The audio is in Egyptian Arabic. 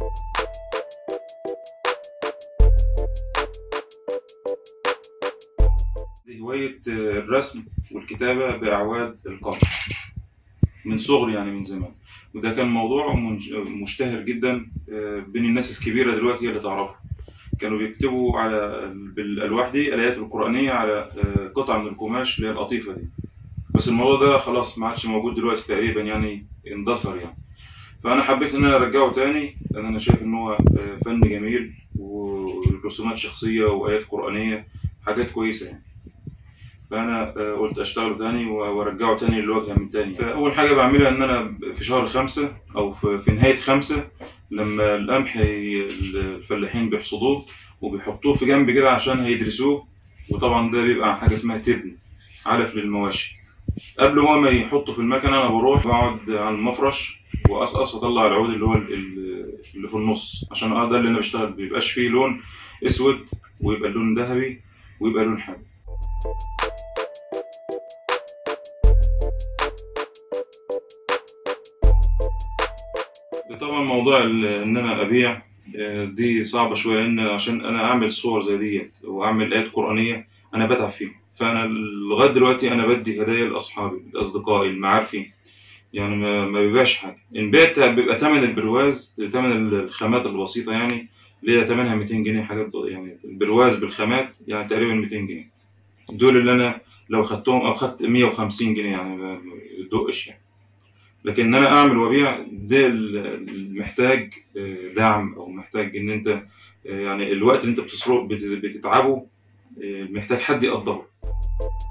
دي هواية الرسم والكتابة بأعواد القلم من صغري يعني من زمان وده كان موضوع منج- مشتهر جدا آه، بين الناس الكبيرة دلوقتي هي اللي تعرفه كانوا بيكتبوا على بالألواح دي الآيات القرآنية على آه، قطع من القماش اللي هي القطيفة دي بس الموضوع ده خلاص ما عادش موجود دلوقتي تقريبا يعني اندثر يعني فأنا حبيت إن أنا أرجعه تاني لأن أنا شايف إن هو آه، فن جميل ورسومات شخصية وآيات قرآنية حاجات كويسة يعني فانا آه، قلت اشتغله تاني و- وارجعه تاني للواجهه من تاني فاول حاجه بعملها ان انا في شهر خمسة او في في نهايه خمسة لما القمح ي- الفلاحين بيحصدوه وبيحطوه في جنب كده عشان هيدرسوه وطبعا ده بيبقى حاجه اسمها تبن علف للمواشي قبل هو ما يحطه في المكنه انا بروح بقعد على المفرش واقصقص واطلع العود اللي هو ال- ال- اللي في النص عشان اه ده اللي انا بشتغل بيه ميبقاش فيه لون اسود ويبقى اللون ذهبي ويبقى لون حلو طبعا موضوع ال- ان انا ابيع آه، دي صعبه شويه لان عشان انا اعمل صور زي ديت واعمل ايات قرانيه انا بتعب فيها فانا لغايه دلوقتي انا بدي هدايا لاصحابي لاصدقائي لمعارفي يعني ما, ما بيبيعش حاجه ان بعت بيبقى ثمن البرواز ثمن الخامات البسيطه يعني اللي هي ثمنها 200 جنيه حاجات ض- يعني البرواز بالخامات يعني تقريبا 200 جنيه دول اللي انا لو خدتهم او خدت 150 جنيه يعني ما يدقش يعني لكن ان انا اعمل وابيع ده ال- محتاج آه، دعم او محتاج ان انت آه، يعني الوقت اللي انت بتصرف بت- بتتعبه آه، محتاج حد يقدره